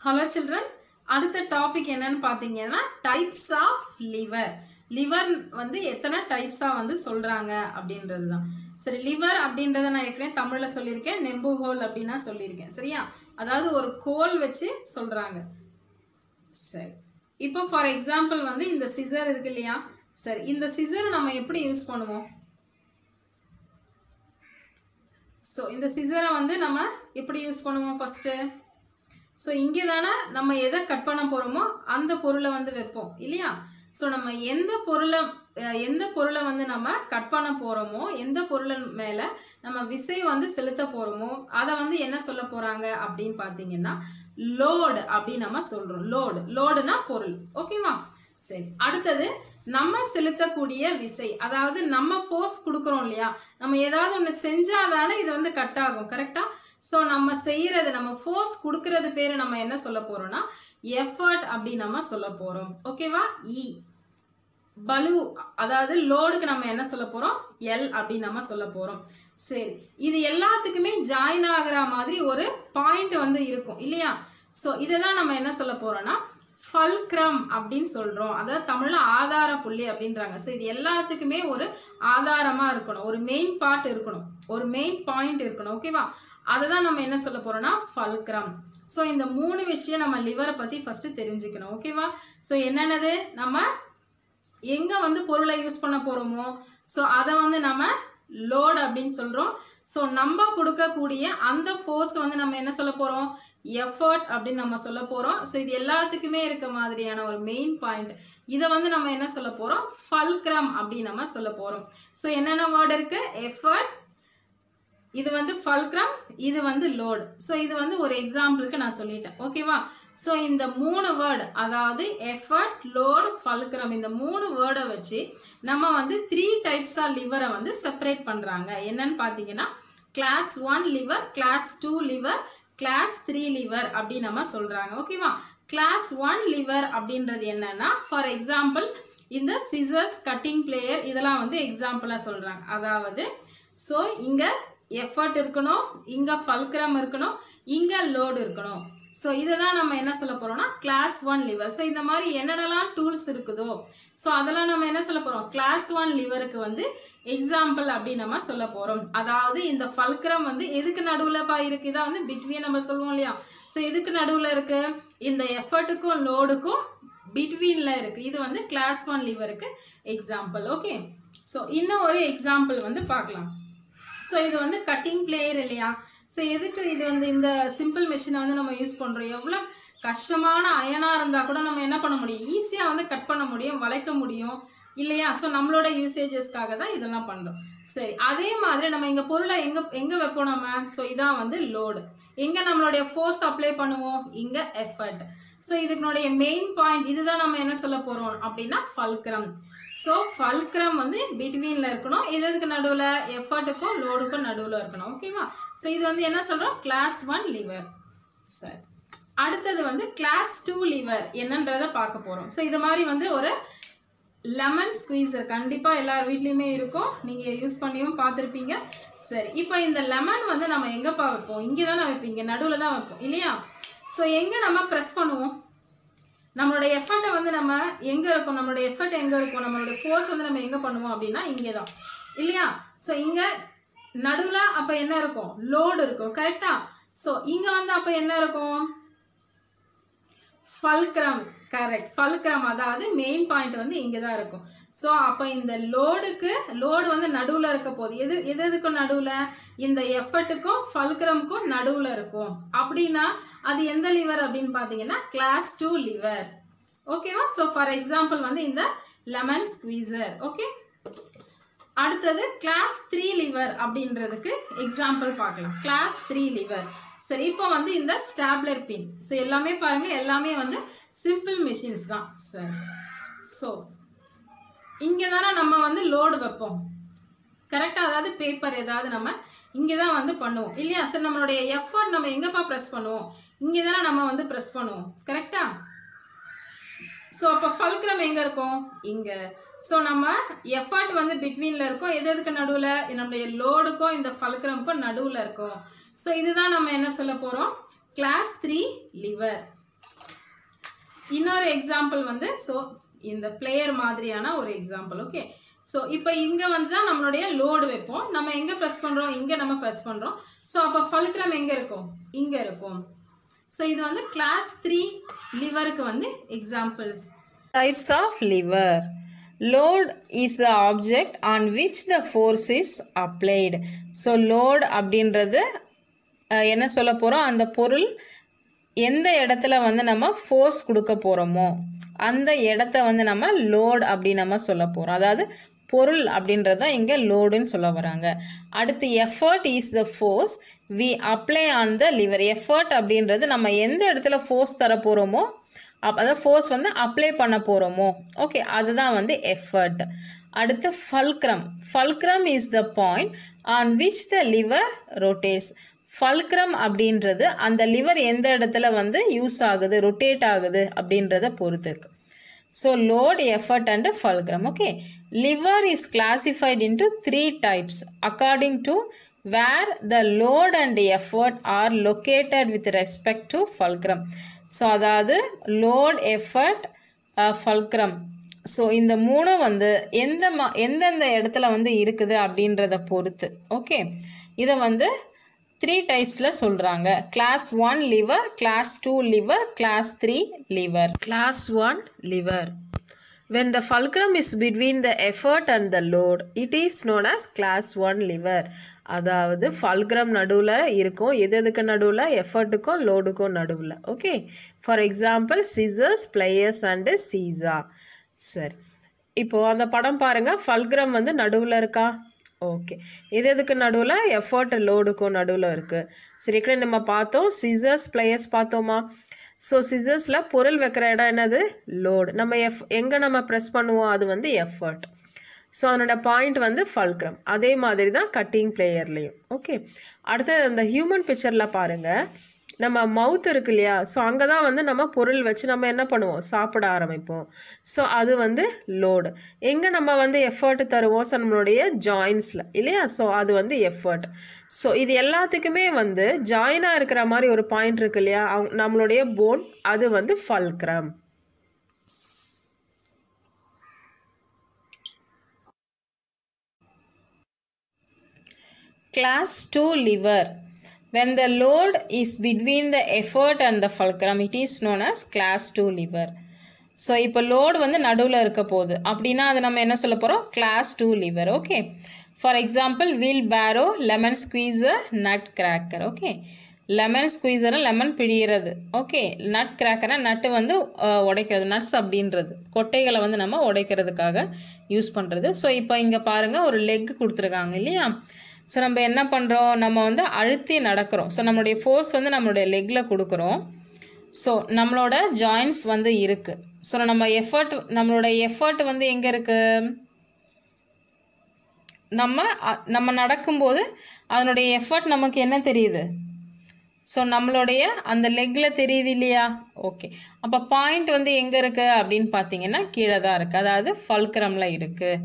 Hello children அடுத்த topic என்னன்னு பார்த்தீங்கன்னா டைப்ஸ் ஆஃப் லிவர் லிவர் வந்து எத்தனை டைப்ஸாக வந்து சொல்கிறாங்க அப்படின்றது தான் சரி லிவர் அப்படின்றத நான் ஏற்கனவே தமிழில் சொல்லியிருக்கேன் நெம்புகோல் அப்படின்னா சொல்லியிருக்கேன் சரியா அதாவது ஒரு கோல் வச்சு சொல்கிறாங்க சரி இப்போ ஃபார் எக்ஸாம்பிள் வந்து இந்த சிசர் இருக்கு இல்லையா சரி இந்த சிசர் நம்ம எப்படி யூஸ் பண்ணுவோம் ஸோ இந்த சிசரை வந்து நம்ம எப்படி யூஸ் பண்ணுவோம் ஃபஸ்ட்டு ஸோ இங்கே தானே நம்ம எதை கட் பண்ண போகிறோமோ அந்த பொருளை வந்து வைப்போம் இல்லையா ஸோ நம்ம எந்த பொருளை அஹ், எந்த பொருளை வந்து நம்ம கட் பண்ண போகிறோமோ எந்த பொருளின் மேலே நம்ம விசை வந்து செலுத்த போகிறோமோ அதை வந்து என்ன சொல்ல போகிறாங்க அப்படின்னு பார்த்தீங்கன்னா லோடு அப்படின்னு நம்ம சொல்கிறோம் லோடு லோடுனா பொருள் ஓகேவா சரி அடுத்தது நம்ம செலுத்தக்கூடிய விசை அதாவது நம்ம ஃபோர்ஸ் கொடுக்குறோம் இல்லையா நம்ம ஏதாவது ஒன்று செஞ்சாதானே இது வந்து கட் ஆகும் கரெக்டா ஸோ நம்ம செய்யறது நம்ம ஃபோர்ஸ் கொடுக்கறது பேர் நம்ம என்ன சொல்ல போறோம்னா எஃபர்ட் அப்படி நம்ம சொல்ல போறோம் ஓகேவா இ பலு அதாவது லோடுக்கு நம்ம என்ன சொல்ல போறோம் எல் அப்படின்னு நம்ம சொல்ல போறோம் சரி இது எல்லாத்துக்குமே ஜாயின் ஆகுற மாதிரி ஒரு பாயிண்ட் வந்து இருக்கும் இல்லையா ஸோ இதை தான் நம்ம என்ன சொல்ல போறோம்னா ஃபல்க்ரம் அப்படின்னு சொல்றோம் அதாவது தமிழ்ல ஆதார புள்ளி அப்படின்றாங்க ஸோ இது எல்லாத்துக்குமே ஒரு ஆதாரமா இருக்கணும் ஒரு மெயின் பார்ட் இருக்கணும் ஒரு மெயின் பாயிண்ட் இருக்கணும் ஓகேவா அதை தான் நம்ம என்ன சொல்ல போறோம்னா ஃபல்க்ரம் ஸோ இந்த மூணு விஷயம் நம்ம லிவரை பத்தி ஃபர்ஸ்ட் தெரிஞ்சுக்கணும் ஓகேவா ஸோ என்னென்னது நம்ம எங்க வந்து பொருளை யூஸ் பண்ண போறோமோ ஸோ அதை வந்து நம்ம லோட் அப்படின்னு சொல்றோம் ஸோ நம்ம கொடுக்கக்கூடிய அந்த ஃபோர்ஸ் வந்து நம்ம என்ன சொல்ல போறோம் எஃபர்ட் அப்படின்னு நம்ம சொல்ல போறோம் ஸோ இது எல்லாத்துக்குமே இருக்க மாதிரியான ஒரு மெயின் பாயிண்ட் இதை வந்து நம்ம என்ன சொல்ல போறோம் ஃபல்க்ரம் அப்படின்னு நம்ம சொல்ல போறோம் ஸோ என்னென்ன வேர்டு இருக்கு எஃபர்ட் இது வந்து ஃபல்க்ரம் இது வந்து லோட் ஸோ இது வந்து ஒரு எக்ஸாம்பிளுக்கு நான் சொல்லிட்டேன் ஓகேவா ஸோ இந்த மூணு வேர்டு அதாவது எஃபர்ட் லோட் ஃபல்க்ரம் இந்த மூணு வேர்டை வச்சு நம்ம வந்து த்ரீ டைப்ஸாக லிவரை வந்து செப்பரேட் பண்ணுறாங்க என்னன்னு பார்த்தீங்கன்னா class one lever class two lever class three lever அப்படின்னு நம்ம சொல்கிறாங்க ஓகேவா கிளாஸ் ஒன் லிவர் அப்படின்றது என்னன்னா ஃபார் எக்ஸாம்பிள் இந்த சிசர்ஸ் கட்டிங் பிளேயர் இதெல்லாம் வந்து எக்ஸாம்பிளாக சொல்கிறாங்க அதாவது ஸோ இங்கே எஃபர்ட் இருக்கணும் இங்கே ஃபல்க்ரம் இருக்கணும் இங்கே லோடு இருக்கணும் ஸோ இதை தான் நம்ம என்ன சொல்ல போகிறோம்னா கிளாஸ் ஒன் லிவர் ஸோ இந்த மாதிரி என்னென்னலாம் டூல்ஸ் இருக்குதோ ஸோ அதெல்லாம் நம்ம என்ன சொல்ல போகிறோம் கிளாஸ் ஒன் லிவருக்கு வந்து எக்ஸாம்பிள் அப்படி நம்ம சொல்ல போகிறோம் அதாவது இந்த ஃபல்க்ரம் வந்து எதுக்கு நடுவுலப்பா இருக்கு இதான் வந்து பிட்வீன் நம்ம சொல்லுவோம் இல்லையா ஸோ எதுக்கு நடுவில் இருக்கு இந்த எஃபர்ட்டுக்கும் லோடுக்கும் பிட்வீனில் இருக்கு இது வந்து கிளாஸ் ஒன் லிவருக்கு எக்ஸாம்பிள் ஓகே ஸோ இன்னும் ஒரு எக்ஸாம்பிள் வந்து பார்க்கலாம் ஸோ இது வந்து கட்டிங் பிளேயர் இல்லையா ஸோ எதுக்கு இது வந்து இந்த சிம்பிள் மிஷினை வந்து நம்ம யூஸ் பண்ணுறோம் எவ்வளோ கஷ்டமான அயனாக இருந்தால் கூட நம்ம என்ன பண்ண முடியும் ஈஸியாக வந்து கட் பண்ண முடியும் வளைக்க முடியும் இல்லையா ஸோ நம்மளோட யூசேஜஸ்க்காக தான் இதெல்லாம் பண்ணுறோம் சரி அதே மாதிரி நம்ம இங்கே பொருளை எங்கே எங்கே வைப்போம் நம்ம ஸோ இதான் வந்து லோடு எங்கே நம்மளுடைய ஃபோர்ஸ் அப்ளை பண்ணுவோம் இங்கே எஃபர்ட் ஸோ இதுக்குனுடைய மெயின் பாயிண்ட் இதுதான் நம்ம என்ன சொல்ல போகிறோம் அப்படின்னா ஃபல்க்ரம் ஸோ ஃபல்க்ரம் வந்து பிட்வீனில் இருக்கணும் இது இதுக்கு நடுவில் எஃபர்ட்டுக்கும் லோடுக்கும் நடுவில் இருக்கணும் ஓகேவா ஸோ இது வந்து என்ன சொல்கிறோம் கிளாஸ் ஒன் லிவர் சரி அடுத்தது வந்து கிளாஸ் டூ லிவர் என்னன்றதை பார்க்க போகிறோம் ஸோ இது மாதிரி வந்து ஒரு லெமன் ஸ்குவீசர் கண்டிப்பாக எல்லார் வீட்லேயுமே இருக்கும் நீங்கள் யூஸ் பண்ணியும் பார்த்துருப்பீங்க சரி இப்போ இந்த லெமன் வந்து நம்ம எங்கேப்பா வைப்போம் இங்கே தானே வைப்பீங்க நடுவில் தான் வைப்போம் இல்லையா ஸோ எங்கே நம்ம ப்ரெஸ் பண்ணுவோம் நம்மளோட எஃபர்ட்டை வந்து நம்ம எங்கே இருக்கும் நம்மளோட எஃபர்ட் எங்கே இருக்கும் நம்மளோட ஃபோர்ஸ் வந்து நம்ம எங்கே பண்ணுவோம் அப்படின்னா இங்கே தான் இல்லையா ஸோ இங்கே நடுவில் அப்போ என்ன இருக்கும் லோடு இருக்கும் கரெக்டா ஸோ இங்கே வந்து அப்போ என்ன இருக்கும் ஃபல்க்ரம் கரெக்ட் ஃபல்க்ரம் அதாவது மெயின் பாயிண்ட் வந்து இங்கே தான் இருக்கும் ஸோ அப்போ இந்த லோடுக்கு லோடு வந்து நடுவில் இருக்க போகுது எது எது எதுக்கும் நடுவில் இந்த எஃபர்ட்டுக்கும் ஃபல்க்ரம்க்கும் நடுவில் இருக்கும் அப்படின்னா அது எந்த லிவர் அப்படின்னு பார்த்தீங்கன்னா கிளாஸ் டூ லிவர் ஓகேவா ஸோ ஃபார் எக்ஸாம்பிள் வந்து இந்த லெமன் ஸ்குவீசர் ஓகே அடுத்தது கிளாஸ் த்ரீ லிவர் அப்படின்றதுக்கு எக்ஸாம்பிள் பார்க்கலாம் கிளாஸ் த்ரீ லிவர் சரி இப்போ வந்து இந்த ஸ்டாப்லர் பின் ஸோ எல்லாமே பாருங்க எல்லாமே வந்து சிம்பிள் மிஷின்ஸ் தான் சரி ஸோ இங்கே தானே நம்ம வந்து லோடு வைப்போம் கரெக்டாக அதாவது பேப்பர் ஏதாவது நம்ம இங்கே தான் வந்து பண்ணுவோம் இல்லையா சார் நம்மளுடைய எஃபர்ட் நம்ம எங்கேப்பா ப்ரெஸ் பண்ணுவோம் இங்கே தானே நம்ம வந்து ப்ரெஸ் பண்ணுவோம் கரெக்டா ஸோ அப்போ ஃபல்க்ரம் எங்கே இருக்கும் இங்கே ஸோ நம்ம எஃபர்ட் வந்து பிட்வீனில் இருக்கும் எது எதுக்கு நடுவில் நம்மளுடைய லோடுக்கும் இந்த ஃபல்க்ரம்க்கும் நடுவில் இருக்கும் ஸோ இதுதான் நம்ம என்ன சொல்ல போகிறோம் கிளாஸ் த்ரீ லிவர் இன்னொரு எக்ஸாம்பிள் வந்து ஸோ இந்த பிளேயர் மாதிரியான ஒரு எக்ஸாம்பிள் ஓகே ஸோ இப்போ இங்கே வந்து தான் நம்மளுடைய லோடு வைப்போம் நம்ம எங்கே ப்ரெஸ் பண்ணுறோம் இங்கே நம்ம ப்ரெஸ் பண்ணுறோம் ஸோ அப்போ ஃபல்க்ரம் எங்கே இருக்கும் இங்கே இருக்கும் ஸோ இது வந்து கிளாஸ் த்ரீ லிவருக்கு வந்து examples types of lever load is the object on which the force is applied so load அப்படின்றது அஹ், என்ன சொல்ல போகிறோம் அந்த பொருள் எந்த இடத்துல வந்து நம்ம ஃபோர்ஸ் கொடுக்க போகிறோமோ அந்த இடத்த வந்து நம்ம லோட் அப்படி நம்ம சொல்ல போகிறோம் அதாவது பொருள் அப்படின்றத இங்கே லோடுன்னு சொல்ல வராங்க அடுத்து effort is the force we apply on the lever effort அப்படின்றது நம்ம எந்த இடத்துல ஃபோர்ஸ் தர போகிறோமோ அப் அதாவது ஃபோர்ஸ் வந்து அப்ளை பண்ண போகிறோமோ ஓகே அதுதான் வந்து எஃபர்ட் அடுத்து fulcrum fulcrum is the point on which the lever rotates fulcrum அப்படின்றது அந்த லிவர் எந்த இடத்துல வந்து யூஸ் ஆகுது ரொட்டேட் ஆகுது அப்படின்றத பொறுத்து இருக்கு so load effort and fulcrum okay lever is classified into three types according to where the load and effort are located with respect to fulcrum so அதாவது லோட் எஃபர்ட் ஃபல்க்ரம் ஸோ இந்த மூணும் வந்து எந்த ம எந்தெந்த இடத்துல வந்து இருக்குது அப்படின்றத பொறுத்து ஓகே இதை வந்து த்ரீ டைப்ஸில் சொல்கிறாங்க class one lever class two lever class three lever class one lever when the fulcrum is between the effort and the load it is known as class 1 liver அதாவது ஃபல்க்ரம் நடுவில் இருக்கும் எது எதுக்கு நடுவில் எஃபர்ட்டுக்கும் லோடுக்கும் நடுவில் okay for example scissors pliers and seesaw சரி இப்போது அந்த படம் பாருங்கள் ஃபல்க்ரம் வந்து நடுவில் இருக்கா ஓகே எது எதுக்கு நடுவில் எஃபர்ட் லோடுக்கும் நடுவில் இருக்குது சரி கூட நம்ம பார்த்தோம் சிசர்ஸ் பிளேயர்ஸ் பார்த்தோமா ஸோ சிசர்ஸில் பொருள் வைக்கிற இடம் என்னது லோடு நம்ம எஃப் எங்கே நம்ம ப்ரெஸ் பண்ணுவோம் அது வந்து எஃபர்ட் ஸோ அதனோட பாயிண்ட் வந்து ஃபல்க்ரம் அதே மாதிரி தான் கட்டிங் பிளேயர்லேயும் ஓகே அடுத்து அந்த ஹியூமன் பிக்சரில் பாருங்கள் நம்ம மவுத் இருக்கு இல்லையா ஸோ அங்கே தான் வந்து நம்ம பொருள் வச்சு நம்ம என்ன பண்ணுவோம் சாப்பிட ஆரம்பிப்போம் ஸோ அது வந்து லோடு எங்கே நம்ம வந்து எஃபர்ட் தருவோம் ஸோ நம்மளுடைய ஜாயின்ஸில் இல்லையா ஸோ அது வந்து எஃபர்ட் ஸோ இது எல்லாத்துக்குமே வந்து ஜாயினாக இருக்கிற மாதிரி ஒரு பாயிண்ட் இருக்கு இல்லையா அவங்க நம்மளுடைய போன் அது வந்து fulcrum Class 2 liver. When the load is between the effort and the fulcrum, it is known as class 2 liver. So இப்போ லோடு வந்து நடுவில் இருக்க போகுது அப்படின்னா அது நம்ம என்ன சொல்ல போகிறோம் class two lever okay for example wheelbarrow lemon squeezer nutcracker okay lemon ஸ்குவீஸரை லெமன் பிழிகிறது ஓகே நட் கிராக்கரை நட்டு வந்து அஹ், உடைக்கிறது நட்ஸ் அப்படின்றது கொட்டைகளை வந்து நம்ம உடைக்கிறதுக்காக யூஸ் பண்ணுறது ஸோ இப்போ இங்கே பாருங்கள் ஒரு லெக் கொடுத்துருக்காங்க இல்லையா ஸோ நம்ம என்ன பண்ணுறோம் நம்ம வந்து அழுத்தி நடக்கிறோம் ஸோ நம்மளுடைய ஃபோர்ஸ் வந்து நம்மளுடைய லெக்கில் கொடுக்குறோம் ஸோ நம்மளோட ஜாயின்ஸ் வந்து இருக்குது ஸோ நம்ம எஃபர்ட் நம்மளோட எஃபர்ட் வந்து எங்கே இருக்குது நம்ம அ- நம்ம நடக்கும்போது அதனுடைய எஃபர்ட் நமக்கு என்ன தெரியுது ஸோ நம்மளுடைய அந்த லெக்கில் தெரியுது இல்லையா ஓகே அப்போ பாயிண்ட் வந்து எங்கே இருக்குது அப்படின்னு பார்த்தீங்கன்னா கீழே தான் இருக்குது அதாவது ஃபல்க்ரமில் இருக்குது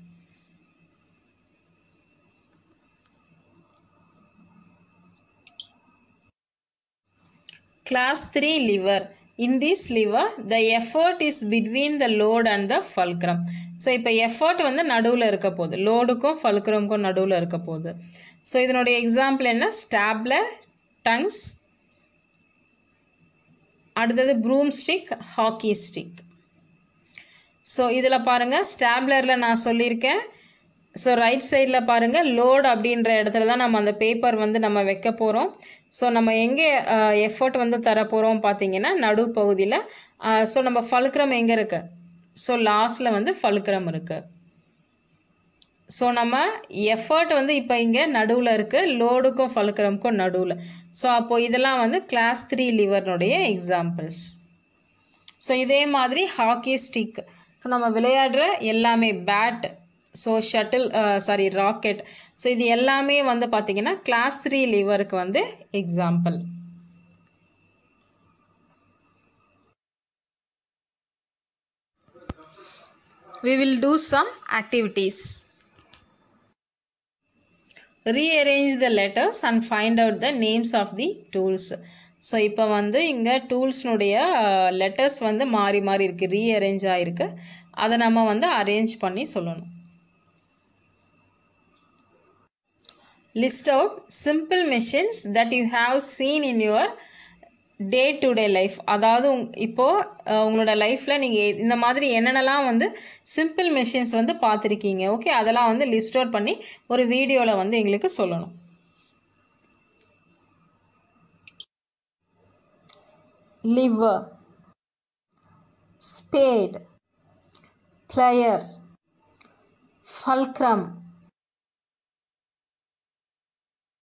Class 3 liver. In this liver, the effort is between the load and the fulcrum. So இப்போ எஃபர்ட் வந்து நடுவில் இருக்க போகுது லோடுக்கும் ஃபல்க்ரம்க்கும் நடுவில் இருக்க போகுது ஸோ இதனுடைய எக்ஸாம்பிள் என்ன ஸ்டாப்லர் டங்ஸ் அடுத்தது broom stick hockey stick so இதில் பாருங்கள் ஸ்டாப்லரில் நான் சொல்லியிருக்கேன் ஸோ ரைட் சைடில் பாருங்கள் லோட் அப்படின்ற இடத்துல தான் நம்ம அந்த பேப்பர் வந்து நம்ம வைக்க போகிறோம் ஸோ நம்ம எங்கே எஃபர்ட் வந்து தர போகிறோம் பார்த்தீங்கன்னா நடுப்பகுதியில் ஸோ நம்ம ஃபல்க்ரம் எங்கே இருக்கு ஸோ லாஸ்ட்டில் வந்து ஃபல்க்ரம் இருக்குது ஸோ நம்ம எஃபர்ட் வந்து இப்போ இங்கே நடுவில் இருக்குது லோடுக்கும் ஃபல்க்ரம்க்கும் நடுவில் ஸோ அப்போது இதெல்லாம் வந்து கிளாஸ் த்ரீ லிவர்னுடைய எக்ஸாம்பிள்ஸ் ஸோ இதே மாதிரி ஹாக்கி ஸ்டிக் ஸோ நம்ம விளையாடுற எல்லாமே bat so shuttle sorry racket so இது எல்லாமே வந்து பார்த்திங்கன்னா கிளாஸ் த்ரீ லிவருக்கு வந்து example we will do some activities rearrange the letters and find out the names of the tools so இப்போ வந்து இங்கே டூல்ஸ்னுடைய லெட்டர்ஸ் வந்து மாறி மாறி இருக்குது ரீஅரேஞ்ச் ஆகிருக்கு அதை நம்ம வந்து அரேஞ்ச் பண்ணி சொல்லணும் list out simple machines that you have seen in your day to day life அதாவது உங் இப்போது அஹ், உங்களோட லைஃப்பில் நீங்கள் இந்த மாதிரி என்னென்னலாம் வந்து சிம்பிள் மெஷின்ஸ் வந்து பார்த்துருக்கீங்க ஓகே அதெல்லாம் வந்து லிஸ்ட் அவுட் பண்ணி ஒரு வீடியோவில் வந்து எங்களுக்கு சொல்லணும் liver spade plier fulcrum